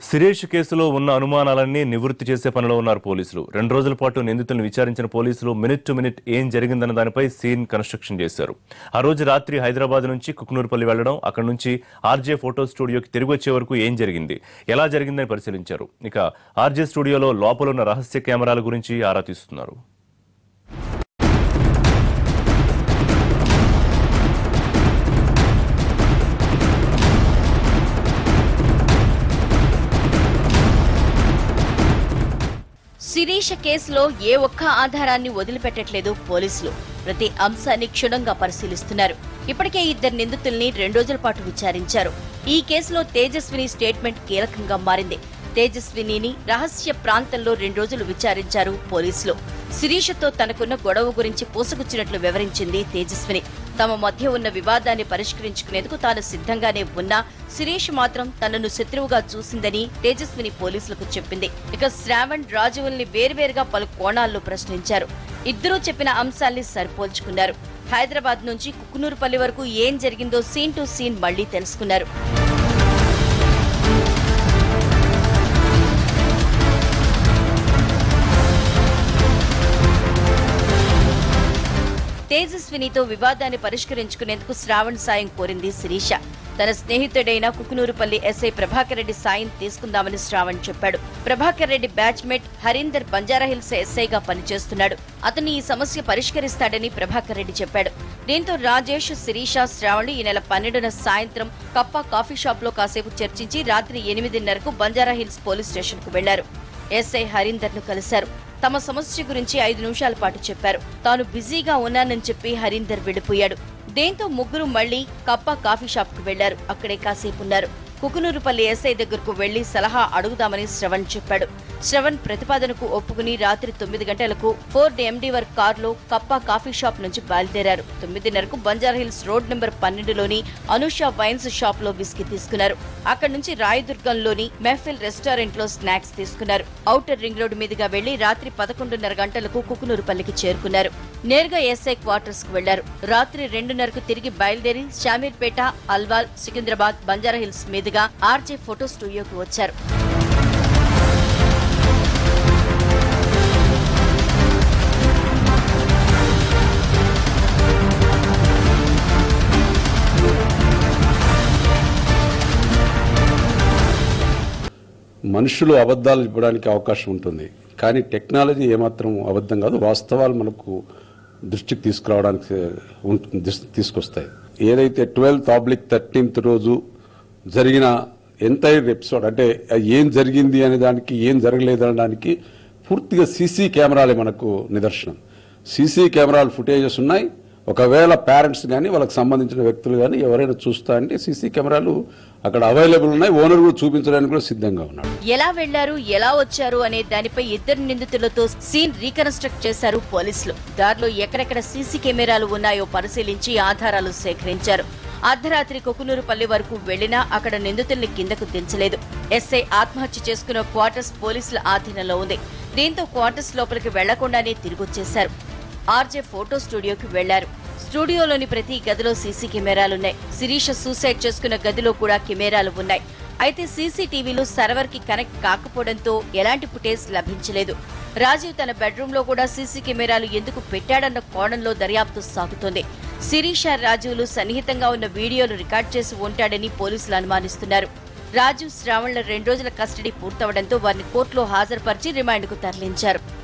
శిరీష్ కేసులో ఉన్న అనుమానాలన్నీ నివృత్తి చేసే పనిలో ఉన్నారు పోలీసులు రెండు రోజుల పాటు నిందితులను విచారించిన పోలీసులు మినిట్ టు మినిట్ ఏం జరిగిందన్న దానిపై సీన్ కన్స్ట్రక్షన్ చేశారు ఆ రోజు రాత్రి హైదరాబాద్ నుంచి కుక్నూరుపల్లి వెళ్లడం అక్కడి నుంచి ఆర్జే ఫోటో స్టూడియోకి తిరిగి వచ్చే వరకు ఏం జరిగింది ఎలా జరిగిందని పరిశీలించారు ఇక ఆర్జే స్టూడియోలో లోపల ఉన్న రహస్య కెమెరాల గురించి ఆరా తీస్తున్నారు శిరీష కేసులో ఏ ఒక్క ఆధారాన్ని వదిలిపెట్టట్లేదు పోలీసులు ప్రతి అంశాన్ని క్షుణ్ణంగా పరిశీలిస్తున్నారు ఇప్పటికే ఇద్దరు నిందితుల్ని రెండు రోజుల పాటు విచారించారు ఈ కేసులో తేజస్విని స్టేట్మెంట్ కీలకంగా మారింది తేజస్వినిని రహస్య ప్రాంతంలో రెండు రోజులు విచారించారు పోలీసులు శిరీషతో తనకున్న గొడవ గురించి పూసగుచ్చినట్లు వివరించింది తేజస్విని తమ మధ్య ఉన్న వివాదాన్ని పరిష్కరించుకునేందుకు తాను సిద్ధంగానే ఉన్నా శిరీష్ మాత్రం తనను శత్రువుగా చూసిందని తేజస్విని పోలీసులకు చెప్పింది ఇక శ్రావణ్ రాజువుల్ని వేర్వేరుగా పలు కోణాల్లో ప్రశ్నించారు ఇద్దరూ చెప్పిన అంశాల్ని సరిపోల్చుకున్నారు హైదరాబాద్ నుంచి కుకునూరుపల్లి వరకు ఏం జరిగిందో సీన్ టు సీన్ మళ్లీ తెలుసుకున్నారు తేజస్వినితో వివాదాన్ని పరిష్కరించుకునేందుకు శ్రావణ్ సాయం కోరింది శిరీష తన స్నేహితుడైన కుకునూరుపల్లి ఎస్ఐ ప్రభాకర్ రెడ్డి సాయం తీసుకుందామని శ్రావణ్ చెప్పాడు ప్రభాకర్ రెడ్డి బ్యాచ్మేట్ హరీందర్ బంజారాహిల్స్ ఎస్ఐగా పనిచేస్తున్నాడు అతను ఈ సమస్య పరిష్కరిస్తాడని ప్రభాకర్ రెడ్డి చెప్పాడు దీంతో రాజేష్ శిరీష శ్రావణ్ ఈ నెల పన్నెండున సాయంత్రం కప్ప కాఫీ షాప్ లో కాసేపు చర్చించి రాత్రి ఎనిమిదిన్నరకు బంజారాహిల్స్ పోలీస్ స్టేషన్ కు వెళ్లారు ఎస్ఐ హరీందర్ ను కలిశారు తమ సమస్య గురించి ఐదు నిమిషాల పాటు చెప్పారు తాను బిజీగా ఉన్నానని చెప్పి హరీందర్ వెళ్లిపోయాడు దీంతో ముగ్గురు మళ్లీ కప్ప కాఫీ షాప్ కు వెళ్లారు అక్కడే కాసేపు ఉన్నారు కుకునూరుపల్లి ఎస్ఐ దగ్గరకు వెళ్లి సలహా అడుగుదామని శ్రవణ్ చెప్పాడు శ్రవణ్ ప్రతిపాదనకు ఒప్పుకుని రాత్రి తొమ్మిది గంటలకు ఫోర్డ్ ఎండీ వర్క్ కారులో కప్ప కాఫీ షాప్ నుంచి బయలుదేరారు తొమ్మిదిన్నరకు బంజారాహిల్స్ రోడ్ నెంబర్ పన్నెండులోని అనుష వైన్స్ షాప్ లో విస్కీ తీసుకున్నారు అక్కడి నుంచి రాయదుర్గంలోని మెహఫిల్ రెస్టారెంట్ లో స్నాక్స్ తీసుకున్నారు ఔటర్ రింగ్ రోడ్డు మీదుగా వెళ్లి రాత్రి పదకొండున్నర గంటలకు కుకునూరుపల్లికి చేరుకున్నారు నేరుగా ఎస్ఐ క్వార్టర్స్ కు వెళ్లారు రాత్రి రెండున్నరకు తిరిగి బయలుదేరి షామీర్పేట అల్వాల్ సికింద్రాబాద్ బంజారాహిల్స్ మీదుగా ఆర్జే ఫోటో స్టూడియోకి వచ్చారు మనుషులు అబద్ధాలు చెప్పడానికి అవకాశం ఉంటుంది కానీ టెక్నాలజీ ఏమాత్రం అబద్ధం కాదు వాస్తవాలు మనకు దృష్టికి తీసుకురావడానికి ఉంటుంది దృష్టికి తీసుకొస్తాయి ఏదైతే ట్వెల్త్ ఆబ్లిక్ థర్టీన్త్ రోజు జరిగిన ఎంటైర్ ఎపిసోడ్ అంటే ఏం జరిగింది అనే దానికి ఏం జరగలేదు అనడానికి పూర్తిగా సీసీ కెమెరాలే మనకు నిదర్శనం సీసీ కెమెరాల ఫుటేజెస్ ఉన్నాయి ఒకవేళ పేరెంట్స్ కానీ వాళ్ళకి సంబంధించిన వ్యక్తులు కానీ ఎవరైనా చూస్తా అంటే సీసీ కెమెరాలు అక్కడ అవైలబుల్ ఉన్నాయి ఓనర్ కూడా చూపించడానికి కూడా సిద్ధంగా ఉన్నాడు ఎలా వెళ్లారు ఎలా వచ్చారు అనే దానిపై ఇద్దరు నిందితులతో సీన్ రీకన్స్ట్రక్ట్ చేశారు పోలీసులు దారిలో ఎక్కడెక్కడ సీసీ కెమెరాలు ఉన్నాయో పరిశీలించి ఆధారాలు సేకరించారు అర్ధరాత్రి కొకునూరుపల్లి వరకు వెళ్లినా అక్కడ నిందితుల్ని కిందకు దించలేదు ఎస్ఐ ఆత్మహత్య చేసుకున్న క్వార్టర్స్ పోలీసుల ఆధీనంలో ఉంది దీంతో క్వార్టర్స్ లోపలికి వెళ్లకుండానే తిరిగొచ్చేశారు ఆర్జే ఫోటో స్టూడియోకి వెళ్లారు స్టూడియోలోని ప్రతి గదిలో సీసీ కెమెరాలున్నాయి శిరీష సూసైడ్ చేసుకున్న గదిలో కూడా కెమెరాలు ఉన్నాయి అయితే సీసీటీవీలు సర్వర్ కి కనెక్ట్ కాకపోవడంతో ఎలాంటి ఫుటేజ్ లభించలేదు రాజీవ్ తన బెడ్రూమ్ లో కూడా సీసీ కెమెరాలు ఎందుకు పెట్టాడన్న కోణంలో దర్యాప్తు సాగుతోంది శిరీష రాజీవ్లు సన్నిహితంగా ఉన్న వీడియోలు రికార్డ్ చేసి ఉంటాడని పోలీసులు అనుమానిస్తున్నారు రాజు శ్రావణ్ల రెండు రోజుల కస్టడీ పూర్తవడంతో వారిని కోర్టులో హాజరుపరిచి రిమాండ్కు తరలించారు